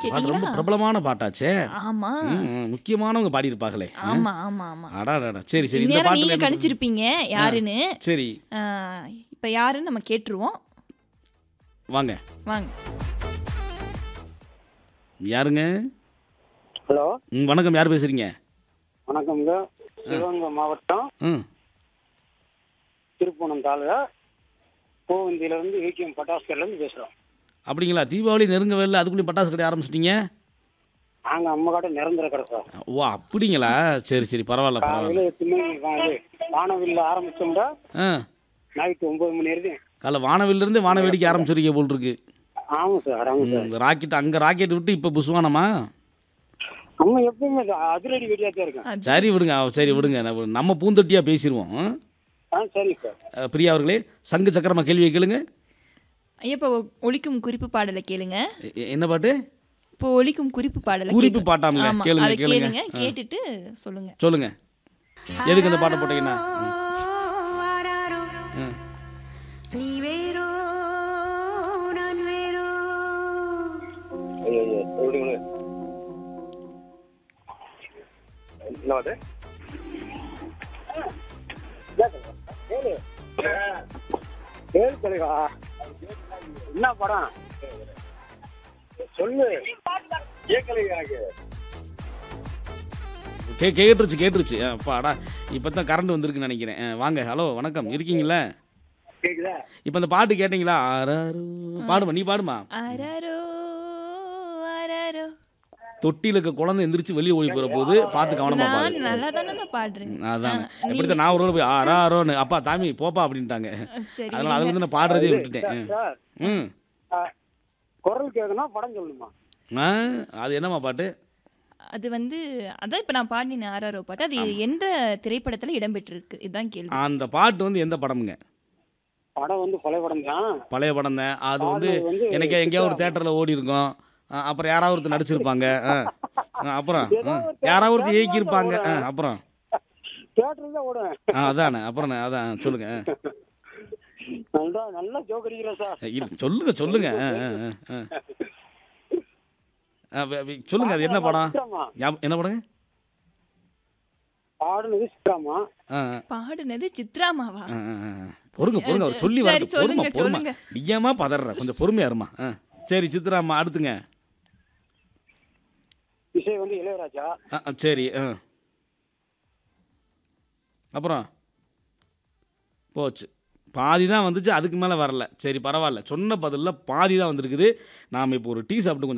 பாட்டு ரொம்ப கேட்டீங்களா பிரபலமான பாட்டாச்சே ஆமா ம், ம், முக்கியமானவங்க பாடியிருப்பாங்களே ஆமா ஆமா ஆமா அடாடா சரி சரி இந்த இந்நேரம் பாட்டில் நீங்க என்ன கணிச்சிருப்பீங்க யாருன்னு சரி ஆ, இப்ப யாருன்னு நம்ம கேட்டுருவோம் வாங்க வாங்க யாருங்க ஹலோ ம், வணக்கம் யார் பேசுறீங்க வணக்கம்ங்க சிவகங்கை மாவட்டம் ம் திருப்பூணம் தாலுகா கோவந்தியிலேருந்து ஏடிஎம் பட்டாஸ்கர்லேருந்து பேசுகிறோம் அப்படிங்களா தீபாவளி நெருங்க வேலை அதுக்குள்ளேயும் பட்டாசு கடை ஆரம்பிச்சிட்டீங்க நாங்கள் அம்மா கடை நிரந்தர கடை சார் ஓ அப்படிங்களா சரி சரி பரவாயில்ல பரவாயில்ல காலையில் எட்டு மணி வா- இது வானவில்ல ஆரம்பிச்சோம்னா ஆ நைட்டு ஒம்பது மணி வரைக்கும் காலைல வானவிலிருந்து வான வேடிக்கை ஆரம்பிச்சிருக்கீங்க போல் இருக்கு ஆமாம் சார் ஆமாம் சார் ம், ராக்கெட் அங்கே ராக்கெட் விட்டு இப்போ புஸ்வானமா நம்ம எப்பயுமே அதிரடி வெடியாக தான் இருக்கேன் சரி விடுங்க அவ- சரி விடுங்க நம்ம- நம்ம பூந்தொட்டியாக பேசிடுவோம் ஆ சரிங்க சார் அஹ், பிரியா அவர்களே சங்கு சக்கரமா கேள்வியை கேளுங்க ஐயா இப்போ ஒலிக்கும் குறிப்பு பாடலை கேளுங்க எ- எ- என்ன பாட்டு இப்போ ஒலிக்கும் குறிப்பு பாடலை குறிப்பு கேட்க- பாட்டாம்ல ஆமா கேளுங்க அதை கேளுங்க கேளுங்க கேட்டுட்டு சொல்லுங்க சொல்லுங்க எதுக்கு இந்த பாட்டை போட்டீங்கன்னா ம். நீ வேறோ நான் வேறோ கேளு தலைவா என்ன படம் சொல்லு கேட்கல எனக்கு கே கேட்டுருச்சு கேட்டுருச்சு அஹ், அப்பாடா இப்போ தான் கரண்ட் வந்திருக்குன்னு நினைக்கிறேன் அஹ், வாங்க ஹலோ வணக்கம் இருக்கீங்களா கேக்குதா இப்போ இந்த பாட்டு கேட்டிங்களா ஆராரோ பாடுமா நீ பாடுமா அரரோ அரரோ தொட்டியில் இருக்க குழந்தை எந்திரிச்சு வெளியே ஓடி போகிற போது பார்த்து கவனமா நான் பாடு நல்லா தானே பாடுறேன் அதானே எப்படித்தான் நான் ஒரு தடவை போய் ஆரா ஆரோன்னு அப்பா தாமி போப்பா அப்படின்ட்டாங்க சரி அதனால அதுல இருந்து நான் பாடுறதே விட்டுட்டேன் ம். சார் ம் ஆ, குரல் கேட்கணும் படம் சொல்லணுமா ஆ அது என்னம்மா பாட்டு அது வந்து அதான் இப்ப நான் பாடின ஆராரோ பாட்டு அது எந்த திரைப்படத்துல இடம்பெற்றிருக்கு இதுதான் கேள்வி அந்த பாட்டு வந்து எந்த படமுங்க படம் வந்து கொலை படம் தான் பழைய படம் தான் அது வந்து அது வந்து எனக்கு எங்கேயோ ஒரு தேட்டரில் ஓடி இருக்கும் ஆ, அப்புறம் யாராவது ஒருத்தர் நடிச்சிருப்பாங்க ஆ. ஆ, அப்புறம் ஆ, யாராவது ஒருத்தர் இயக்கியிருப்பாங்க ஆ, அப்புறம் தியேட்டருக்கு தான் ஓடுவேன் ஆ அதானே அப்புறம் நான் அதான் சொல்லுங்க ஆ. நல்லா நல்லா ஜோக் அடிக்கிறேன் சார் இல்ல, சொல்லுங்க சொல்லுங்க ஆ, ஆ, ஆ, ஆ. ஆ, வே- வே- சொல்லுங்க அது என்ன படம் சித்ராமா ஞாப- என்ன படங்க பாடுனது சித்ராமா ஆ, ஆ, பாடுனது சித்ராமாவா ஆ, ஆ, ஆ. பொறுங்க பொறுங்க அவர் சொல்லி சரி, வரட்டும் பொறுமா சொல்லுங்க, பொறுமா சொல்லுங்க. நீயாமா பதற கொஞ்சம் பொறுமையா இருமா ஆ சரி சித்ராம்மா அடுத்துங்க இசை வந்து இளையராஜா ஆ ஆ, சரி ஆ அப்புறம் போச்சு பாதி தான் வந்துச்சு அதுக்கு மேலே வரல சரி பரவாயில்ல சொன்ன பதிலில் பாதி தான் வந்திருக்குது நாம் இப்போ ஒரு டீ சாப்பிட்டு கொஞ்சம்